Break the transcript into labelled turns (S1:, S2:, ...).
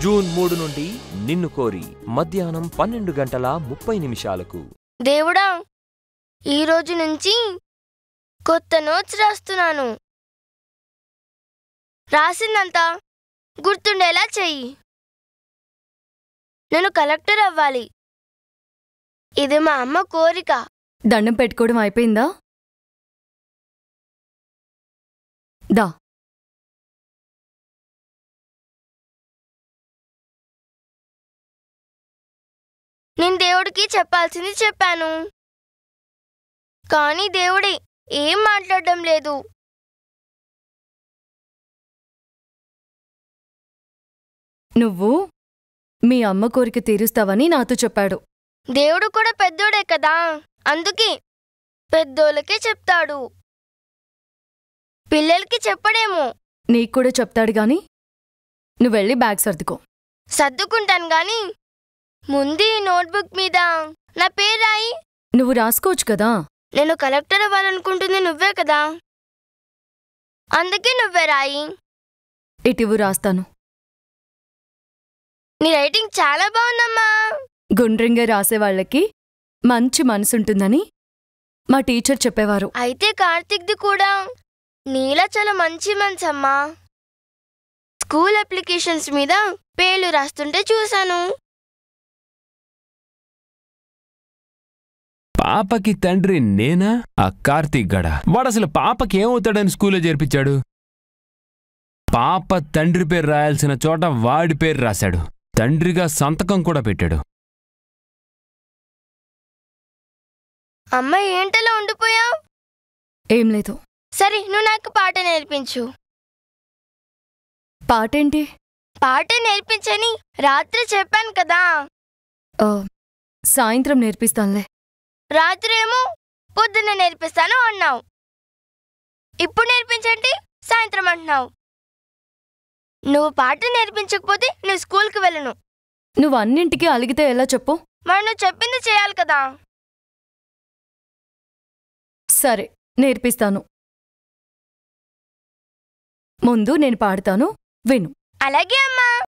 S1: June మూడు నుండి నిన్ను కోరి మధ్యాహ్నం పన్నెండు గంటల ముప్పై నిమిషాలకు
S2: దేవుడా ఈ రోజు నుంచి కొత్త నోట్స్ రాస్తున్నాను రాసిందంతా గుర్తుండేలా చెయ్యి నేను కలెక్టర్ అవ్వాలి ఇది మా అమ్మ కోరిక
S3: దండం పెట్టుకోవడం అయిపోయిందా దా
S2: నేను దేవుడికి చెప్పాల్సింది చెప్పాను కానీ దేవుడే ఏం మాట్లాడడం లేదు
S3: నువ్వు మీ అమ్మ కోరిక తీరుస్తావని నాతో చెప్పాడు
S2: దేవుడు కూడా పెద్దోడే కదా అందుకే పెద్దోళ్ళకే చెప్తాడు పిల్లలకి చెప్పడేమో
S3: నీకు కూడా చెప్తాడు గాని నువ్వెళ్ళి బ్యాగ్ సర్దుకో
S2: సర్దుకుంటాను గాని ముందు ఈ నోట్బుక్ మీద నా పేరు రాయి
S3: నువ్వు రాసుకోవచ్చు కదా
S2: నేను కలెక్టర్ అవ్వాలనుకుంటుంది నువ్వే కదా అందుకే నువ్వే రాయి
S3: ఇటివు రాస్తాను
S2: నీ రైటింగ్ చాలా బాగుందమ్మా
S3: గుండ్రంగా రాసే వాళ్ళకి మంచి మనసుంటుందని మా టీచర్ చెప్పేవారు
S2: అయితే కార్తిక్ది కూడా నీలా చాలా మంచి మనసమ్మా స్కూల్ అప్లికేషన్స్ మీద పేర్లు రాస్తుంటే చూశాను
S4: పాపకి తండ్రి నేనా ఆ కార్తీక్ గడ వాడు అసలు పాపకి ఏమవుతాడని స్కూల్లో చేర్పించాడు పాప తండ్రి పేరు రాయాల్సిన చోట వాడి పేరు రాశాడు తండ్రిగా సంతకం కూడా పెట్టాడు
S2: అమ్మ ఏంటలా ఉండిపోయావు
S3: ఏం లేదు
S2: సరే నువ్వు నాకు పాట నేర్పించు
S3: పాటేంటి
S2: పాట నేర్పించని రాత్రి చెప్పాను కదా
S3: ఆ, సాయంత్రం నేర్పిస్తానులే
S2: రాత్రి ఏమో పొద్దున్న నేర్పిస్తాను అన్నావు ఇప్పుడు నేర్పించండి సాయంత్రం అంటున్నావు నువ్వు పాట నేర్పించకపోతే నేను స్కూల్కి వెళ్ళను
S3: నువ్వు అన్నింటికీ అలిగితే ఎలా చెప్పు
S2: మరి నువ్వు చెప్పింది చేయాలి కదా
S3: సరే నేర్పిస్తాను ముందు నేను పాడతాను విను
S2: అలాగే అమ్మా